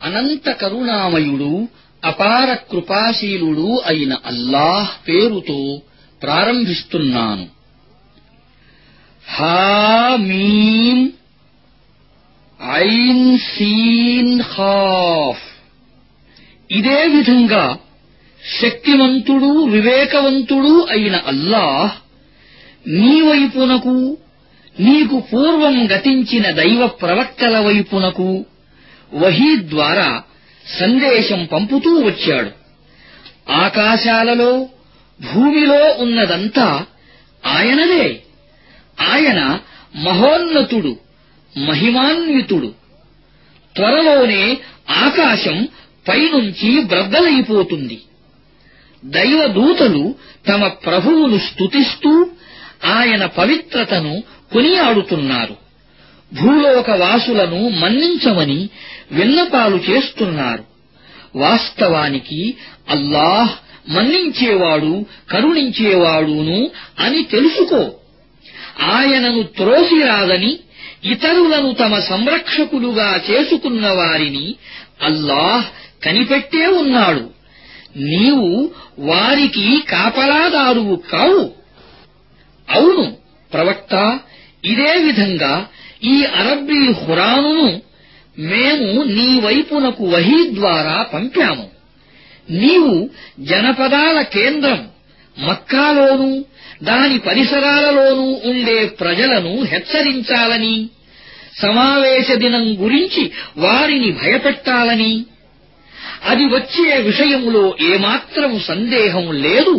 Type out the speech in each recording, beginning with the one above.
అనంత కరుణామయుడు అపార కృపాశీలుడు అయిన అల్లాహ్ పేరుతో ప్రారంభిస్తున్నాను హామీం ఐన్ సీన్ ఖాఫ్ ఇదే విధంగా శక్తివంతుడు వివేకవంతుడు అయిన అల్లాహ్ నీ వైపునకు నీకు పూర్వం గతించిన దైవ ప్రవక్తల వైపునకు వహీ ద్వారా సందేశం పంపుతూ వచ్చాడు ఆకాశాలలో భూమిలో ఉన్నదంతా ఆయనదే ఆయన మహోన్నతుడు మహిమాన్వితుడు త్వరలోనే ఆకాశం పైనుంచి బ్రద్దలైపోతుంది దైవదూతలు తమ ప్రభువును స్తుతిస్తూ ఆయన పవిత్రతను కొనియాడుతున్నారు భూలోక వాసులను మన్నించమని విన్నపాలు చేస్తున్నారు వాస్తవానికి అల్లాహ్ మన్నించేవాడు కరుణించేవాడును అని తెలుసుకో ఆయనను త్రోసిరాదని ఇతరులను తమ సంరక్షకులుగా చేసుకున్న వారిని అల్లాహ్ కనిపెట్టే ఉన్నాడు నీవు వారికి కాపలాదారువు కావు అవును ప్రవక్త ఇదే విధంగా ఈ అరబ్బీ హురానును మేము నీ వైపునకు వహీ ద్వారా పంపాము నీవు జనపదాల కేంద్రం మక్కాలోనూ దాని పరిసరాలలోనూ ఉండే ప్రజలను హెచ్చరించాలని సమావేశ దినం గురించి వారిని భయపెట్టాలని అది వచ్చే విషయములో ఏమాత్రం సందేహం లేదు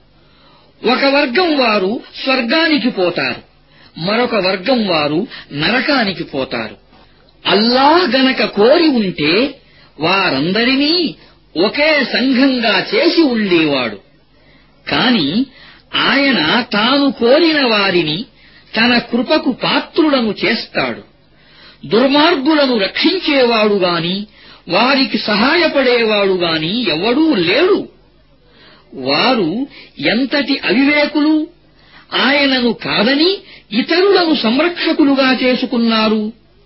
ఒక వర్గం వారు స్వర్గానికి పోతారు మరొక వర్గం వారు నరకానికి పోతారు అల్లాహ్ గనక కోరి ఉంటే వారందరినీ ఒకే సంఘంగా చేసి ఉండేవాడు కాని ఆయన తాను కోరిన వారిని తన కృపకు పాత్రులను చేస్తాడు దుర్మార్గులను రక్షించేవాడు గాని వారికి సహాయపడేవాడు గాని ఎవడూ లేడు వారు ఎంతటి అవివేకులు ఆయనను కాదని ఇతరులను సంరక్షకులుగా చేసుకున్నారు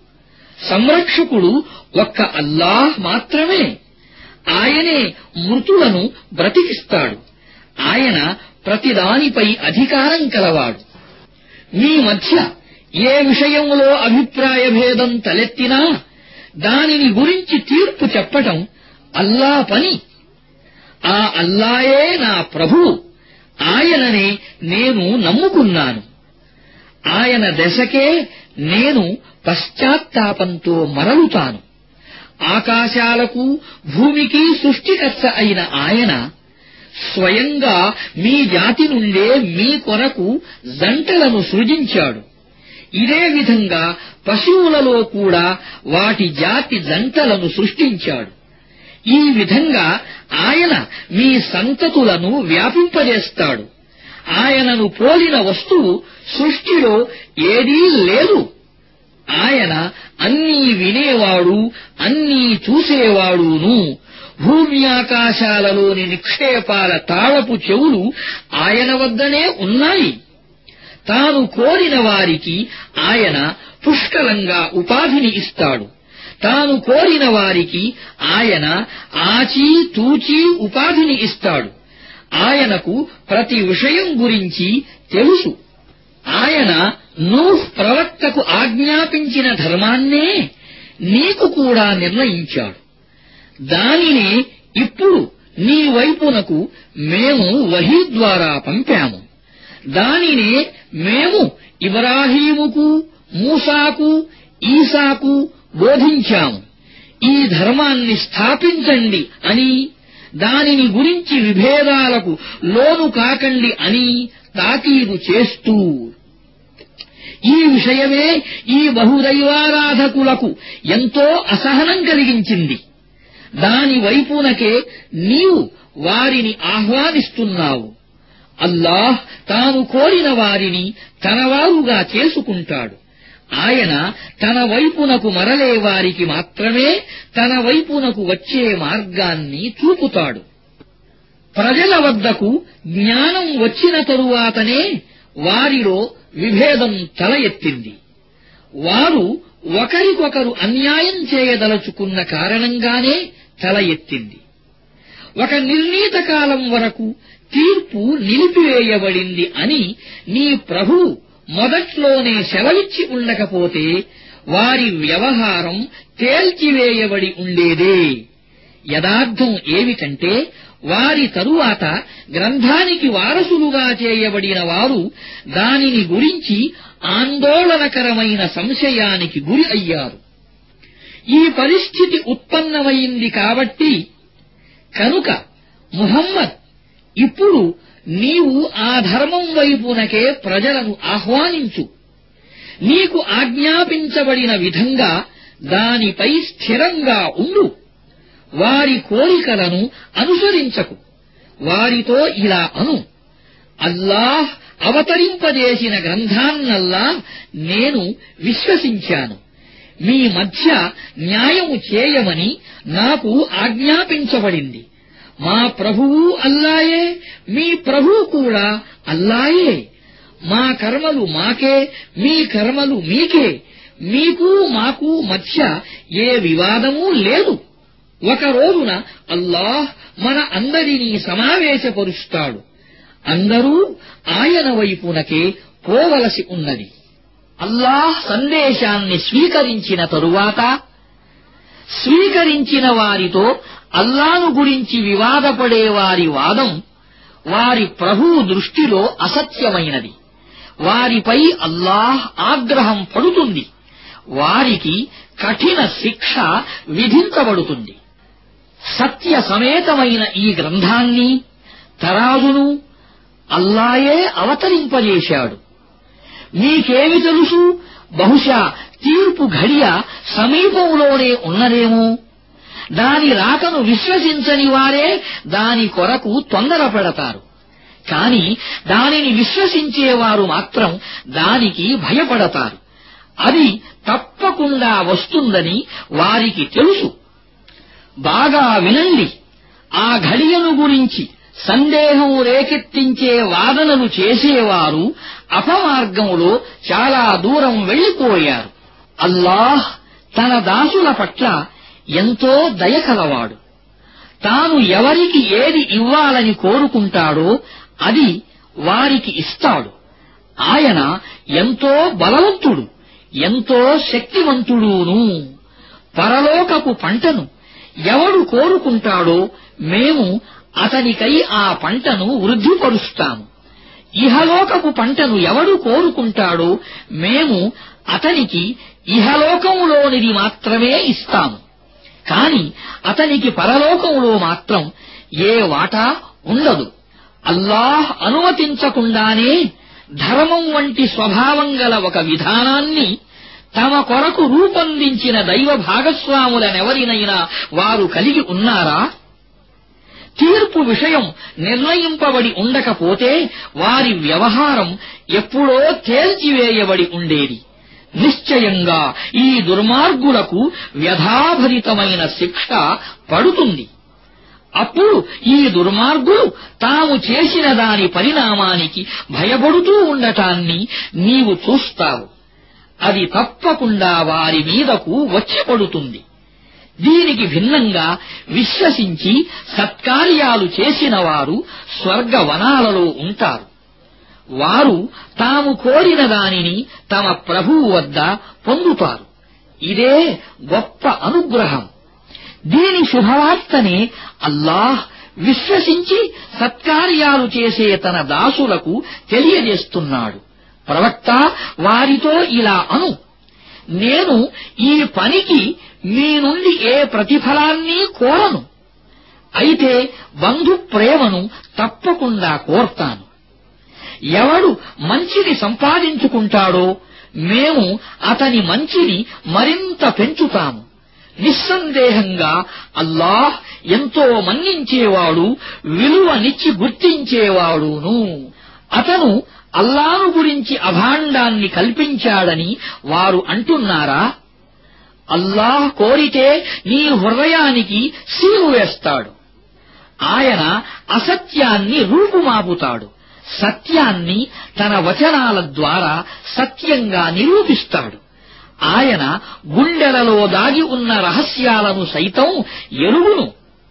సంరక్షకుడు ఒక్క అల్లాహ్ మాత్రమే ఆయనే మృతులను బ్రతికిస్తాడు ఆయన ప్రతిదానిపై అధికారం కలవాడు మీ మధ్య ఏ విషయంలో అభిప్రాయ భేదం తలెత్తినా దానిని గురించి తీర్పు చెప్పటం అల్లా పని ఆ అల్లాయే నా ప్రభువు ఆయననే నేను నమ్ముకున్నాను ఆయన దశకే నేను పశ్చాత్తాపంతో మరలుతాను ఆకాశాలకు భూమికి సృష్టికర్త అయిన ఆయన స్వయంగా మీ జాతి నుండే మీ కొరకు జంటలను సృజించాడు ఇదే విధంగా పశువులలో కూడా వాటి జాతి జంటలను సృష్టించాడు ఈ విధంగా ఆయన మీ సంతతులను వ్యాపింపజేస్తాడు ఆయనను పోలిన వస్తువు సృష్టిలో ఏదీ లేదు ఆయన అన్నీ వినేవాడు అన్నీ చూసేవాడును భూమి ఆకాశాలలోని నిక్షేపాల తాళపు చెవులు ఆయన వద్దనే ఉన్నాయి తాను కోరిన వారికి ఆయన పుష్కలంగా ఉపాధిని ఇస్తాడు తాను కోరిన వారికి ఆయన ఆచి తూచి ఉపాధిని ఇస్తాడు ఆయనకు ప్రతి విషయం గురించి తెలుసు ఆయన నూహ్ ప్రవక్తకు ఆజ్ఞాపించిన ధర్మాన్నే నీకు కూడా నిర్ణయించాడు దానినే ఇప్పుడు నీ వైపునకు మేము వహీ ద్వారా పంపాము దానినే మేము ఇబ్రాహీముకు మూసాకు ఈసాకు బోధించాము ఈ ధర్మాన్ని స్థాపించండి అని దానిని గురించి విభేదాలకు లోను కాకండి అని తాకీదు చేస్తూ ఈ విషయమే ఈ బహుదైవారాధకులకు ఎంతో అసహనం కలిగించింది దాని వైపునకే నీవు వారిని ఆహ్వానిస్తున్నావు అల్లాహ్ తాను కోరిన వారిని తనవారుగా చేసుకుంటాడు ఆయన తన వైపునకు మరలే వారికి మాత్రమే తన వైపునకు వచ్చే మార్గాన్ని చూపుతాడు ప్రజల వద్దకు జ్ఞానం వచ్చిన తరువాతనే వారిలో విభేదం తల ఎత్తింది వారు ఒకరికొకరు అన్యాయం చేయదలుచుకున్న కారణంగానే తల ఎత్తింది ఒక నిర్ణీత కాలం వరకు తీర్పు నిలిపివేయబడింది అని నీ ప్రభు మొదట్లోనే సెలవిచ్చి ఉండకపోతే వారి వ్యవహారం తేల్చివేయబడి ఉండేదే యదార్థం ఏమిటంటే వారి తరువాత గ్రంథానికి వారసులుగా చేయబడిన వారు దానిని గురించి ఆందోళనకరమైన సంశయానికి గురి అయ్యారు ఈ పరిస్థితి ఉత్పన్నమైంది కాబట్టి కనుక ముహమ్మద్ ఇప్పుడు నీవు ఆ ధర్మం వైపునకే ప్రజలను ఆహ్వానించు నీకు ఆజ్ఞాపించబడిన విధంగా దానిపై స్థిరంగా ఉండు వారి కోరికలను అనుసరించకు వారితో ఇలా అను అల్లాహ్ అవతరింపజేసిన గ్రంథాన్నల్లా నేను విశ్వసించాను మీ మధ్య న్యాయము చేయమని నాకు ఆజ్ఞాపించబడింది మా ప్రభువు అల్లాయే మీ ప్రభువు కూడా అల్లాయే మా కర్మలు మాకే మీ కర్మలు మీకే మీకు మాకు మధ్య ఏ వివాదమూ లేదు ఒక రోజున అల్లాహ్ మన అందరినీ సమావేశపరుస్తాడు అందరూ ఆయన వైపునకే పోవలసి ఉన్నది అల్లాహ్ సందేశాన్ని స్వీకరించిన తరువాత స్వీకరించిన వారితో అల్లాను గురించి వివాదపడే వారి వాదం వారి ప్రభువు దృష్టిలో అసత్యమైనది వారిపై అల్లాహ్ ఆగ్రహం పడుతుంది వారికి కఠిన శిక్ష విధించబడుతుంది సత్య సమేతమైన ఈ గ్రంథాన్ని తరాజును అల్లాయే అవతరింపజేశాడు మీకేమి తెలుసు బహుశా తీర్పు ఘడియ సమీపంలోనే ఉన్నదేమో దాని రాకను విశ్వసించని వారే దాని కొరకు తొందరపెడతారు కాని దానిని విశ్వసించేవారు మాత్రం దానికి భయపడతారు అది తప్పకుండా వస్తుందని వారికి తెలుసు బాగా వినండి ఆ ఘడియను గురించి సందేహం రేకెత్తించే వాదనలు చేసేవారు అపమార్గంలో చాలా దూరం వెళ్లిపోయారు అల్లాహ్ తన దాసుల పట్ల ఎంతో దయకలవాడు తాను ఎవరికి ఏది ఇవ్వాలని కోరుకుంటాడో అది వారికి ఇస్తాడు ఆయన ఎంతో బలవంతుడు ఎంతో శక్తివంతుడూను పరలోకపు పంటను ఎవడు కోరుకుంటాడో మేము అతనికై ఆ పంటను వృద్ధిపరుస్తాము ఇహలోకపు పంటను ఎవడు కోరుకుంటాడో మేము అతనికి ఇహలోకంలోనిది మాత్రమే ఇస్తాము కాని అతనికి పరలోకంలో మాత్రం ఏ వాటా ఉండదు అల్లాహ్ అనుమతించకుండానే ధర్మం వంటి స్వభావం గల ఒక విధానాన్ని తమ కొరకు రూపొందించిన దైవ భాగస్వాములనెవరినైనా వారు కలిగి ఉన్నారా తీర్పు విషయం నిర్ణయింపబడి ఉండకపోతే వారి వ్యవహారం ఎప్పుడో తేల్చివేయబడి ఉండేది నిశ్చయంగా ఈ దుర్మార్గులకు వ్యధాభరితమైన శిక్ష పడుతుంది అప్పుడు ఈ దుర్మార్గులు తాము చేసిన దాని పరిణామానికి భయపడుతూ ఉండటాన్ని నీవు చూస్తావు అది తప్పకుండా వారి మీదకు వచ్చి పడుతుంది దీనికి భిన్నంగా విశ్వసించి సత్కార్యాలు చేసిన వారు స్వర్గవనాలలో ఉంటారు వారు తాము కోరిన దానిని తమ ప్రభువు వద్ద పొందుతారు ఇదే గొప్ప అనుగ్రహం దీని శుభవార్తనే అల్లాహ్ విశ్వసించి సత్కార్యాలు చేసే తన దాసులకు తెలియజేస్తున్నాడు ప్రవక్త వారితో ఇలా అను నేను ఈ పనికి మీ నుండి ఏ ప్రతిఫలాన్ని కోరను అయితే బంధు ప్రేమను తప్పకుండా కోర్తాను ఎవడు మంచిని సంపాదించుకుంటాడో మేము అతని మంచిని మరింత పెంచుతాము నిస్సందేహంగా అల్లాహ్ ఎంతో మన్నించేవాడు విలువనిచ్చి గుర్తించేవాడును అతను అల్లాను గురించి అభాండాన్ని కల్పించాడని వారు అంటున్నారా అల్లాహ్ కోరితే నీ హృదయానికి సీలు వేస్తాడు ఆయన అసత్యాన్ని రూపుమాపుతాడు సత్యాన్ని తన వచనాల ద్వారా సత్యంగా నిరూపిస్తాడు ఆయన గుండెలలో దాగి ఉన్న రహస్యాలను సైతం ఎరుగును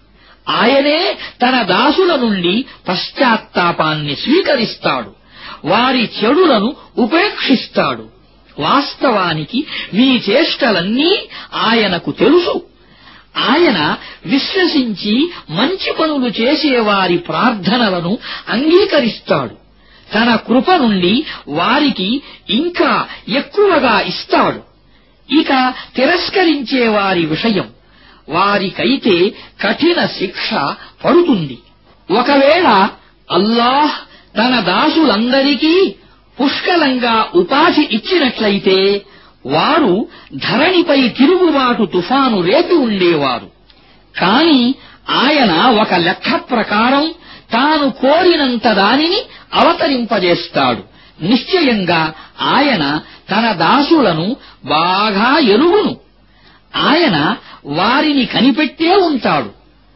ఆయనే తన దాసుల నుండి పశ్చాత్తాపాన్ని స్వీకరిస్తాడు వారి చెడులను ఉపేక్షిస్తాడు వాస్తవానికి మీ చేష్టలన్నీ ఆయనకు తెలుసు ఆయన విశ్వసించి మంచి పనులు చేసేవారి ప్రార్థనలను అంగీకరిస్తాడు తన కృప నుండి వారికి ఇంకా ఎక్కువగా ఇస్తాడు ఇక తిరస్కరించే వారి విషయం వారికైతే కఠిన శిక్ష పడుతుంది ఒకవేళ అల్లాహ్ తన దాసులందరికీ పుష్కలంగా ఉపాధి ఇచ్చినట్లయితే వారు ధరణిపై తిరుగుబాటు తుఫాను రేపి ఉండేవారు కాని ఆయన ఒక లెక్క ప్రకారం తాను కోరినంత దానిని అవతరింపజేస్తాడు నిశ్చయంగా ఆయన తన దాసులను బాగా ఎరుగును ఆయన వారిని కనిపెట్టే ఉంటాడు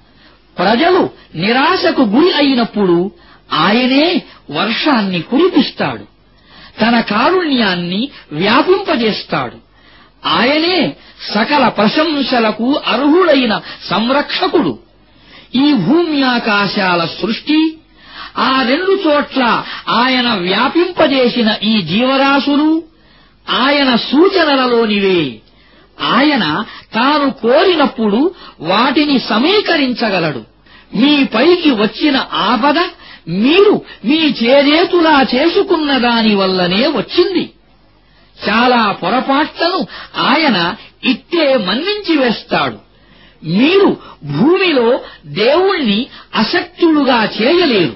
ప్రజలు నిరాశకు గురి అయినప్పుడు ఆయనే వర్షాన్ని కురిపిస్తాడు తన కారుణ్యాన్ని వ్యాపింపజేస్తాడు ఆయనే సకల ప్రశంసలకు అర్హుడైన సంరక్షకుడు ఈ భూమ్యాకాశాల సృష్టి ఆ రెండు చోట్ల ఆయన వ్యాపింపజేసిన ఈ జీవరాశులు ఆయన సూచనలలోనివే ఆయన తాను కోరినప్పుడు వాటిని సమీకరించగలడు మీ పైకి వచ్చిన ఆపద మీరు మీ చేరేతులా చేసుకున్న దాని వల్లనే వచ్చింది చాలా పొరపాట్లను ఆయన ఇట్టే మన్నించి వేస్తాడు మీరు భూమిలో దేవుణ్ణి అసక్తులుగా చేయలేరు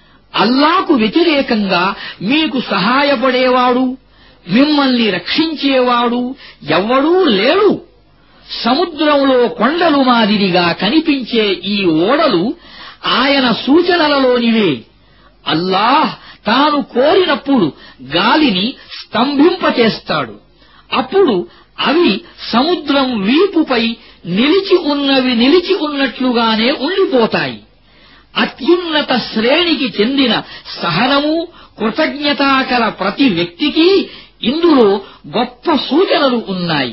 అల్లాకు వ్యతిరేకంగా మీకు సహాయపడేవాడు మిమ్మల్ని రక్షించేవాడు ఎవ్వడూ లేడు సముద్రంలో కొండలు మాదిరిగా కనిపించే ఈ ఓడలు ఆయన సూచనలలోనివే అల్లాహ్ తాను కోరినప్పుడు గాలిని స్తంభింపచేస్తాడు అప్పుడు అవి సముద్రం వీపుపై నిలిచి ఉన్నవి నిలిచి ఉన్నట్లుగానే ఉండిపోతాయి అత్యున్నత శ్రేణికి చెందిన సహనము కృతజ్ఞతాకల ప్రతి వ్యక్తికి ఇందులో గొప్ప సూచనలు ఉన్నాయి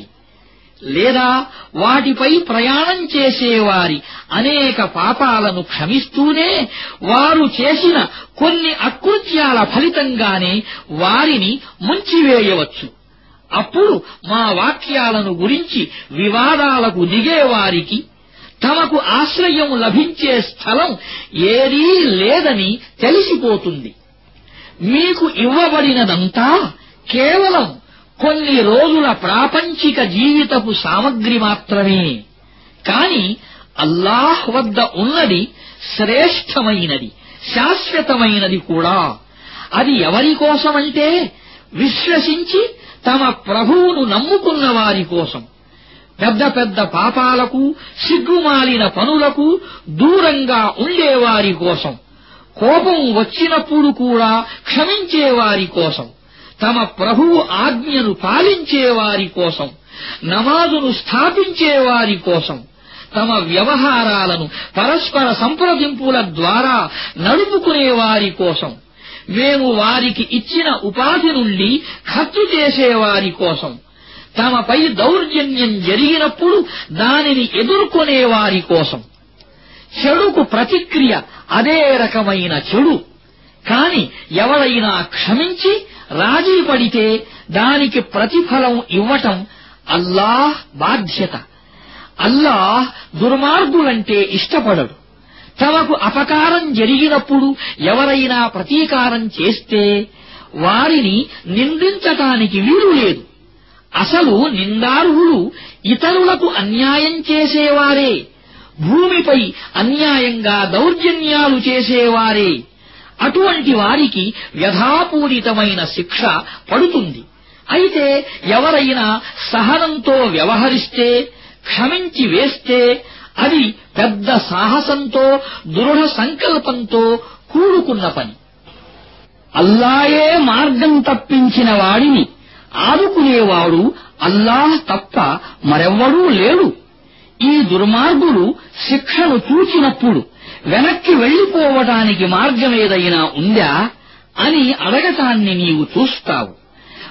లేదా వాటిపై ప్రయాణం చేసేవారి అనేక పాపాలను క్షమిస్తూనే వారు చేసిన కొన్ని అకృత్యాల ఫలితంగానే వారిని ముంచివేయవచ్చు అప్పుడు మా వాక్యాలను గురించి వివాదాలకు దిగేవారికి తమకు ఆశ్రయం లభించే స్థలం ఏదీ లేదని తెలిసిపోతుంది మీకు ఇవ్వబడినదంతా కేవలం కొన్ని రోజుల ప్రాపంచిక జీవితపు సామగ్రి మాత్రమే కాని అల్లాహ్ వద్ద ఉన్నది శ్రేష్టమైనది శాశ్వతమైనది కూడా అది ఎవరి కోసమంటే విశ్వసించి తమ ప్రభువును నమ్ముకున్న వారి కోసం పెద్ద పెద్ద పాపాలకు సిగ్గుమాలిన పనులకు దూరంగా ఉండేవారి కోసం కోపం వచ్చినప్పుడు కూడా క్షమించేవారి కోసం తమ ప్రభువు ఆజ్ఞను పాలించేవారి కోసం నమాజును స్థాపించేవారి కోసం తమ వ్యవహారాలను పరస్పర సంప్రదింపుల ద్వారా నడుపుకునేవారి కోసం మేము వారికి ఇచ్చిన ఉపాధి నుండి ఖర్చు చేసేవారి కోసం తమపై దౌర్జన్యం జరిగినప్పుడు దానిని ఎదుర్కొనేవారి కోసం చెడుకు ప్రతిక్రియ అదే రకమైన చెడు కాని ఎవరైనా క్షమించి రాజీ పడితే దానికి ప్రతిఫలం ఇవ్వటం అల్లాహ్ బాధ్యత అల్లాహ్ దుర్మార్గులంటే ఇష్టపడడు తమకు అపకారం జరిగినప్పుడు ఎవరైనా ప్రతీకారం చేస్తే వారిని నిందించటానికి వీలు లేదు అసలు నిందార్హులు ఇతరులకు అన్యాయం చేసేవారే భూమిపై అన్యాయంగా దౌర్జన్యాలు చేసేవారే అటువంటి వారికి వ్యధాపూరితమైన శిక్ష పడుతుంది అయితే ఎవరైనా సహనంతో వ్యవహరిస్తే క్షమించి వేస్తే అది పెద్ద సాహసంతో దృఢ సంకల్పంతో కూడుకున్న పని అల్లాయే మార్గం తప్పించిన వాడిని ఆదుకునేవాడు అల్లాహ్ తప్ప మరెవ్వడూ లేడు ఈ దుర్మార్గులు శిక్షను చూచినప్పుడు వెనక్కి వెళ్లిపోవటానికి మార్గమేదైనా ఉందా అని అడగటాన్ని నీవు చూస్తావు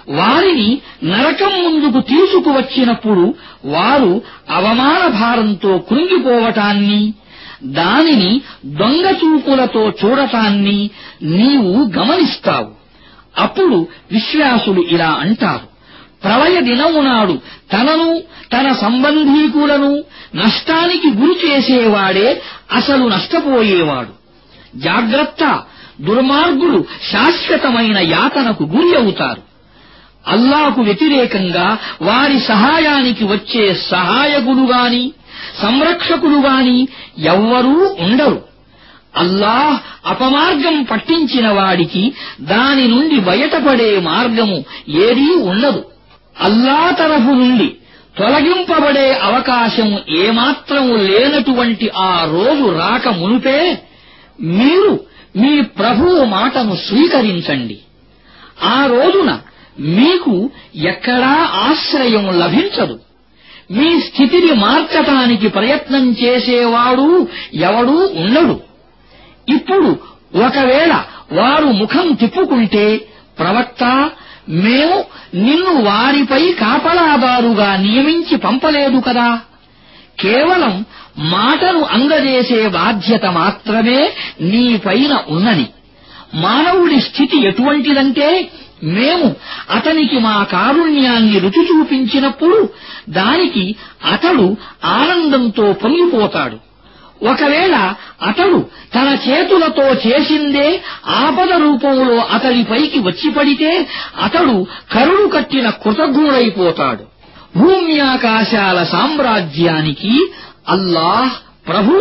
వారిని నరకం ముందుకు తీసుకువచ్చినప్పుడు వారు అవమాన భారంతో కృంగిపోవటాన్ని దానిని దొంగ చూపులతో చూడటాన్ని నీవు గమనిస్తావు అప్పుడు విశ్వాసులు ఇలా అంటారు ప్రళయ దినము నాడు తనను తన సంబంధీకులను నష్టానికి గురి చేసేవాడే అసలు నష్టపోయేవాడు జాగ్రత్త దుర్మార్గులు శాశ్వతమైన యాతనకు గురి అవుతారు అల్లాకు వ్యతిరేకంగా వారి సహాయానికి వచ్చే సహాయకులు గాని సంరక్షకులు గాని ఎవ్వరూ ఉండరు అల్లాహ్ అపమార్గం పట్టించిన వాడికి దాని నుండి బయటపడే మార్గము ఏదీ ఉండదు అల్లా తరఫు నుండి తొలగింపబడే అవకాశం ఏమాత్రం లేనటువంటి ఆ రోజు రాక మునుపే మీరు మీ ప్రభువు మాటను స్వీకరించండి ఆ రోజున మీకు ఎక్కడా ఆశ్రయం లభించదు మీ స్థితిని మార్చటానికి ప్రయత్నం చేసేవాడు ఎవడూ ఉండడు ఇప్పుడు ఒకవేళ వారు ముఖం తిప్పుకుంటే ప్రవక్త మేము నిన్ను వారిపై కాపలాదారుగా నియమించి పంపలేదు కదా కేవలం మాటను అందజేసే బాధ్యత మాత్రమే నీపైన ఉన్నది మానవుడి స్థితి ఎటువంటిదంటే మేము అతనికి మా కారుణ్యాన్ని రుచి చూపించినప్పుడు దానికి అతడు ఆనందంతో పొంగిపోతాడు ఒకవేళ అతడు తన చేతులతో చేసిందే ఆపద రూపంలో అతడిపైకి వచ్చి పడితే అతడు కరుడు కట్టిన కృతజ్ఞుడైపోతాడు భూమ్యాకాశాల సామ్రాజ్యానికి అల్లాహ్ ప్రభు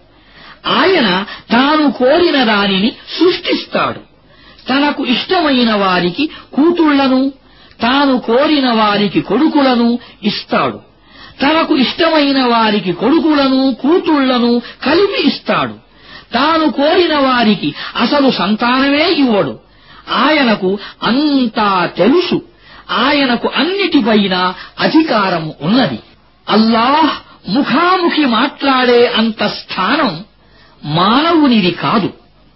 ఆయన తాను కోరిన దానిని సృష్టిస్తాడు తనకు ఇష్టమైన వారికి కూతుళ్లను తాను కోరిన వారికి కొడుకులను ఇస్తాడు తనకు ఇష్టమైన వారికి కొడుకులను కూతుళ్లను కలిపి ఇస్తాడు తాను కోరిన వారికి అసలు సంతానమే ఇవ్వడు ఆయనకు అంతా తెలుసు ఆయనకు అన్నిటిపైన అధికారం ఉన్నది అల్లాహ్ ముఖాముఖి మాట్లాడే అంత స్థానం మానవునిది కాదు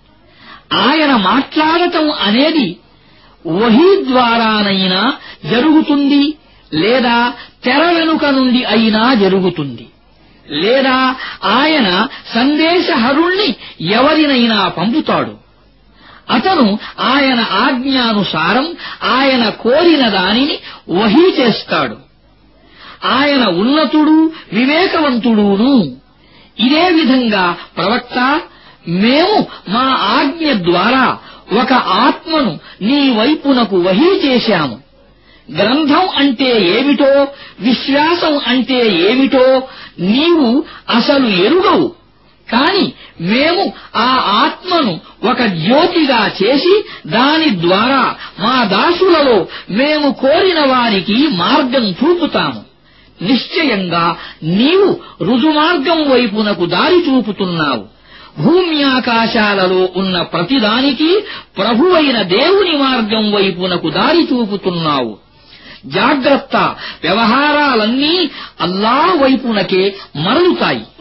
ఆయన మాట్లాడటం అనేది వహీ ద్వారానైనా జరుగుతుంది లేదా తెర వెనుక నుండి అయినా జరుగుతుంది లేదా ఆయన సందేశహరుణ్ణి ఎవరినైనా పంపుతాడు అతను ఆయన ఆజ్ఞానుసారం ఆయన కోరిన దానిని వహీ చేస్తాడు ఆయన ఉన్నతుడు వివేకవంతుడును ఇదే విధంగా ప్రవక్త మేము మా ఆజ్ఞ ద్వారా ఒక ఆత్మను నీ వైపునకు వహీ చేశాము గ్రంథం అంటే ఏమిటో విశ్వాసం అంటే ఏమిటో నీవు అసలు ఎరుగవు కాని మేము ఆ ఆత్మను ఒక జ్యోతిగా చేసి దాని ద్వారా మా దాసులలో మేము కోరిన వారికి మార్గం చూపుతాము నిశ్చయంగా నీవు రుజుమార్గం వైపునకు దారి చూపుతున్నావు భూమ్యాకాశాలలో ఉన్న ప్రతిదానికి ప్రభువైన దేవుని మార్గం వైపునకు దారి చూపుతున్నావు జాగ్రత్త వ్యవహారాలన్నీ అల్లా వైపునకే మరలుతాయి